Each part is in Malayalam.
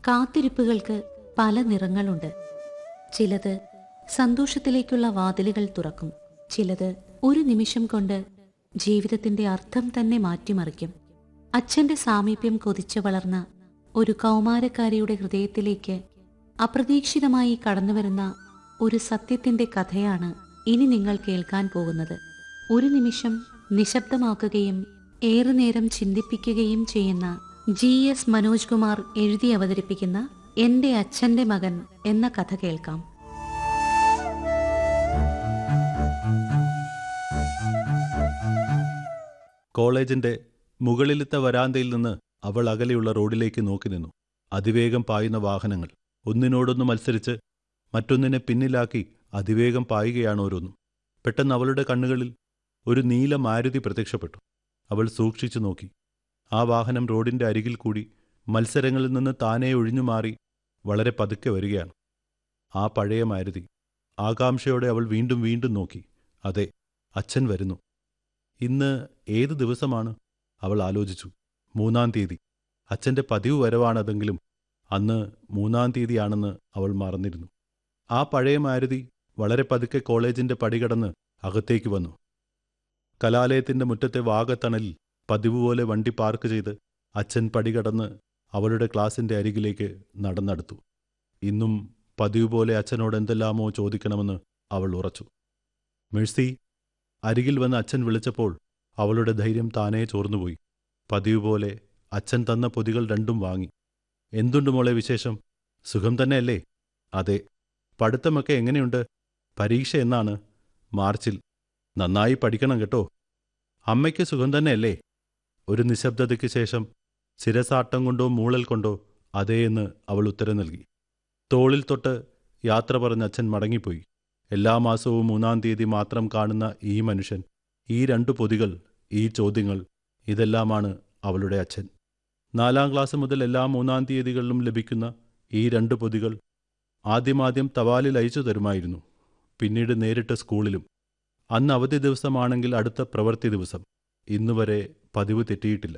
കാത്തിരിപ്പുകൾക്ക് പല നിറങ്ങളുണ്ട് ചിലത് സന്തോഷത്തിലേക്കുള്ള വാതിലുകൾ തുറക്കും ചിലത് ഒരു നിമിഷം കൊണ്ട് ജീവിതത്തിന്റെ അർത്ഥം തന്നെ മാറ്റിമറിക്കും അച്ഛന്റെ സാമീപ്യം കൊതിച്ചു വളർന്ന ഒരു കൗമാരക്കാരിയുടെ ഹൃദയത്തിലേക്ക് അപ്രതീക്ഷിതമായി കടന്നുവരുന്ന ഒരു സത്യത്തിന്റെ കഥയാണ് ഇനി നിങ്ങൾ കേൾക്കാൻ പോകുന്നത് ഒരു നിമിഷം നിശബ്ദമാക്കുകയും ഏറെ നേരം ചിന്തിപ്പിക്കുകയും ചെയ്യുന്ന ജി എസ് മനോജ് കുമാർ എഴുതി അവതരിപ്പിക്കുന്ന എന്റെ അച്ഛന്റെ മകൻ എന്ന കഥ കേൾക്കാം കോളേജിന്റെ മുകളിലത്തെ വരാന്തയിൽ നിന്ന് അവൾ അകലെയുള്ള റോഡിലേക്ക് നോക്കി നിന്നു അതിവേഗം പായുന്ന വാഹനങ്ങൾ ഒന്നിനോടൊന്ന് മത്സരിച്ച് മറ്റൊന്നിനെ പിന്നിലാക്കി അതിവേഗം പായുകയാണ് ഓരോന്നും പെട്ടെന്ന് അവളുടെ കണ്ണുകളിൽ ഒരു നീല മാരുതി പ്രത്യക്ഷപ്പെട്ടു അവൾ സൂക്ഷിച്ചു നോക്കി ആ വാഹനം റോഡിന്റെ അരികിൽ കൂടി മത്സരങ്ങളിൽ നിന്ന് താനേ ഒഴിഞ്ഞു മാറി വളരെ പതുക്കെ വരികയാണ് ആ പഴയ മാരുതി ആകാംക്ഷയോടെ അവൾ വീണ്ടും വീണ്ടും നോക്കി അതെ അച്ഛൻ വരുന്നു ഇന്ന് ഏത് ദിവസമാണ് അവൾ ആലോചിച്ചു മൂന്നാം തീയതി അച്ഛന്റെ പതിവ് വരവാണതെങ്കിലും അന്ന് മൂന്നാം തീയതിയാണെന്ന് അവൾ മറന്നിരുന്നു ആ പഴയ മാരുതി വളരെ പതുക്കെ കോളേജിന്റെ പടികടന്ന് അകത്തേക്ക് വന്നു കലാലയത്തിന്റെ മുറ്റത്തെ വാഗത്തണലിൽ പതിവ് പോലെ വണ്ടി പാർക്ക് ചെയ്ത് അച്ഛൻ പടികടന്ന് അവളുടെ ക്ലാസിന്റെ അരികിലേക്ക് നടന്നെടുത്തു ഇന്നും പതിവ് പോലെ അച്ഛനോട് എന്തെല്ലാമോ ചോദിക്കണമെന്ന് അവൾ ഉറച്ചു മെഴ്സി അരികിൽ വന്ന് അച്ഛൻ വിളിച്ചപ്പോൾ അവളുടെ ധൈര്യം താനേ ചോർന്നുപോയി പതിവ് പോലെ അച്ഛൻ തന്ന പൊതികൾ രണ്ടും വാങ്ങി എന്തുണ്ട് മോളെ വിശേഷം സുഖം തന്നെയല്ലേ അതെ പഠിത്തമൊക്കെ എങ്ങനെയുണ്ട് പരീക്ഷ എന്നാണ് മാർച്ചിൽ നന്നായി പഠിക്കണം കേട്ടോ അമ്മയ്ക്ക് സുഖം തന്നെയല്ലേ ഒരു നിശബ്ദതയ്ക്ക് ശേഷം ശിരസാട്ടം കൊണ്ടോ മൂളൽ കൊണ്ടോ അതേ എന്ന് അവൾ ഉത്തരം നൽകി തോളിൽ തൊട്ട് യാത്ര പറഞ്ഞ് അച്ഛൻ മടങ്ങിപ്പോയി എല്ലാ മാസവും മൂന്നാം തീയതി മാത്രം കാണുന്ന ഈ മനുഷ്യൻ ഈ രണ്ടു പൊതികൾ ഈ ചോദ്യങ്ങൾ ഇതെല്ലാമാണ് അവളുടെ അച്ഛൻ നാലാം ക്ലാസ് മുതൽ എല്ലാ മൂന്നാം തീയതികളിലും ലഭിക്കുന്ന ഈ രണ്ട് പൊതികൾ ആദ്യമാദ്യം തപാലിൽ അയച്ചു തരുമായിരുന്നു പിന്നീട് നേരിട്ട് സ്കൂളിലും അന്ന് അവധി ദിവസമാണെങ്കിൽ അടുത്ത പ്രവൃത്തി ദിവസം ഇന്നുവരെ പതിവ് തെറ്റിയിട്ടില്ല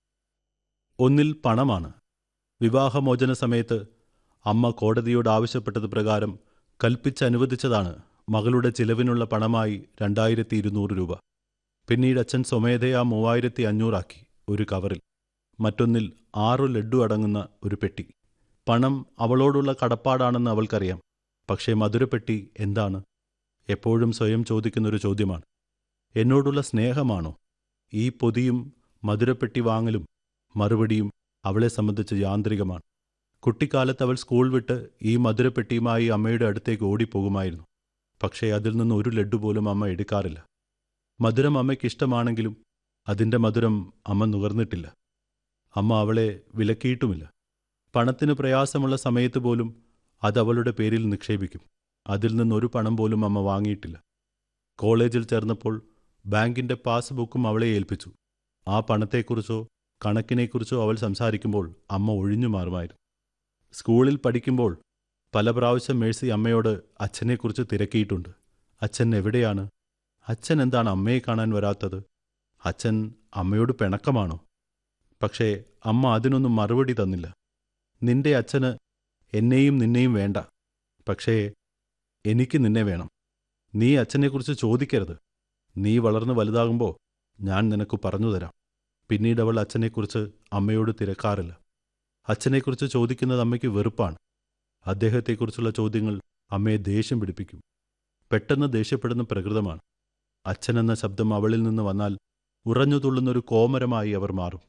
ഒന്നിൽ പണമാണ് വിവാഹമോചന സമയത്ത് അമ്മ കോടതിയോട് ആവശ്യപ്പെട്ടത് പ്രകാരം കൽപ്പിച്ചനുവദിച്ചതാണ് മകളുടെ ചിലവിനുള്ള പണമായി രണ്ടായിരത്തി ഇരുന്നൂറ് രൂപ പിന്നീട് അച്ഛൻ സ്വമേധയാ മൂവായിരത്തി അഞ്ഞൂറാക്കി ഒരു കവറിൽ മറ്റൊന്നിൽ ആറു ലഡ്ഡു അടങ്ങുന്ന ഒരു പെട്ടി പണം അവളോടുള്ള കടപ്പാടാണെന്ന് അവൾക്കറിയാം പക്ഷേ മധുരപ്പെട്ടി എന്താണ് എപ്പോഴും സ്വയം ചോദിക്കുന്നൊരു ചോദ്യമാണ് എന്നോടുള്ള സ്നേഹമാണോ ഈ പൊതിയും മധുരപ്പെട്ടി വാങ്ങലും മറുപടിയും അവളെ സംബന്ധിച്ച് യാന്ത്രികമാണ് കുട്ടിക്കാലത്ത് അവൾ സ്കൂൾ വിട്ട് ഈ മധുരപ്പെട്ടിയുമായി അമ്മയുടെ അടുത്തേക്ക് ഓടിപ്പോകുമായിരുന്നു പക്ഷേ അതിൽ നിന്ന് ഒരു ലഡ്ഡു പോലും അമ്മ എടുക്കാറില്ല മധുരം അമ്മയ്ക്ക് ഇഷ്ടമാണെങ്കിലും അതിൻ്റെ മധുരം അമ്മ നുകർന്നിട്ടില്ല അമ്മ അവളെ വിലക്കിയിട്ടുമില്ല പണത്തിന് പ്രയാസമുള്ള സമയത്ത് പോലും അത് അവളുടെ പേരിൽ നിക്ഷേപിക്കും അതിൽ നിന്നൊരു പണം പോലും അമ്മ വാങ്ങിയിട്ടില്ല കോളേജിൽ ചേർന്നപ്പോൾ ബാങ്കിന്റെ പാസ്ബുക്കും അവളെ ഏൽപ്പിച്ചു ആ പണത്തെക്കുറിച്ചോ കണക്കിനെക്കുറിച്ചോ അവൾ സംസാരിക്കുമ്പോൾ അമ്മ ഒഴിഞ്ഞു മാറുമായിരുന്നു സ്കൂളിൽ പഠിക്കുമ്പോൾ പല പ്രാവശ്യം മേഴ്സി അമ്മയോട് അച്ഛനെക്കുറിച്ച് തിരക്കിയിട്ടുണ്ട് അച്ഛൻ എവിടെയാണ് അച്ഛൻ എന്താണ് അമ്മയെ കാണാൻ വരാത്തത് അച്ഛൻ അമ്മയോട് പിണക്കമാണോ പക്ഷേ അമ്മ അതിനൊന്നും മറുപടി തന്നില്ല നിന്റെ അച്ഛന് എന്നെയും നിന്നെയും വേണ്ട പക്ഷേ എനിക്ക് നിന്നെ വേണം നീ അച്ഛനെക്കുറിച്ച് ചോദിക്കരുത് നീ വളർന്നു വലുതാകുമ്പോൾ ഞാൻ നിനക്ക് പറഞ്ഞു തരാം പിന്നീട് അവൾ അച്ഛനെക്കുറിച്ച് അമ്മയോട് തിരക്കാറില്ല അച്ഛനെക്കുറിച്ച് ചോദിക്കുന്നത് അമ്മയ്ക്ക് വെറുപ്പാണ് അദ്ദേഹത്തെക്കുറിച്ചുള്ള ചോദ്യങ്ങൾ അമ്മയെ ദേഷ്യം പിടിപ്പിക്കും പെട്ടെന്ന് ദേഷ്യപ്പെടുന്ന പ്രകൃതമാണ് അച്ഛനെന്ന ശബ്ദം അവളിൽ നിന്ന് വന്നാൽ ഉറഞ്ഞു തുള്ളുന്നൊരു കോമരമായി അവർ മാറും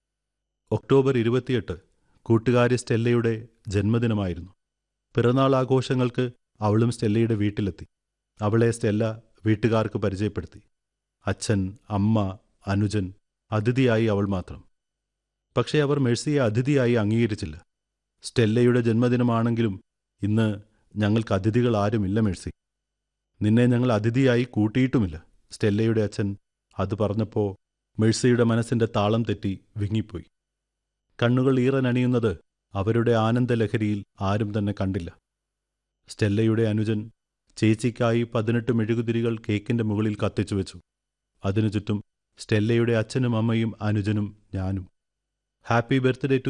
ഒക്ടോബർ ഇരുപത്തിയെട്ട് കൂട്ടുകാരി സ്റ്റെല്ലയുടെ ജന്മദിനമായിരുന്നു പിറന്നാൾ ആഘോഷങ്ങൾക്ക് അവളും സ്റ്റെല്ലയുടെ വീട്ടിലെത്തി അവളെ സ്റ്റെല്ല വീട്ടുകാർക്ക് പരിചയപ്പെടുത്തി അച്ഛൻ അമ്മ അനുജൻ അതിഥിയായി അവൾ മാത്രം പക്ഷേ അവർ മെഴ്സിയെ അതിഥിയായി അംഗീകരിച്ചില്ല സ്റ്റെല്ലയുടെ ജന്മദിനമാണെങ്കിലും ഇന്ന് ഞങ്ങൾക്ക് അതിഥികൾ ആരുമില്ല മെഴ്സി നിന്നെ ഞങ്ങൾ അതിഥിയായി കൂട്ടിയിട്ടുമില്ല സ്റ്റെല്ലയുടെ അച്ഛൻ അത് പറഞ്ഞപ്പോൾ മെഴ്സിയുടെ മനസ്സിന്റെ താളം തെറ്റി വിങ്ങിപ്പോയി കണ്ണുകൾ ഈറനണിയുന്നത് അവരുടെ ആനന്ദലഹരിയിൽ ആരും തന്നെ കണ്ടില്ല സ്റ്റെല്ലയുടെ അനുജൻ ചേച്ചിക്കായി പതിനെട്ട് മെഴുകുതിരികൾ കേക്കിന്റെ മുകളിൽ കത്തിച്ചു വെച്ചു അതിനു ചുറ്റും സ്റ്റെല്ലയുടെ അച്ഛനും അമ്മയും അനുജനും ഞാനും ഹാപ്പി ബർത്ത്ഡേ ടു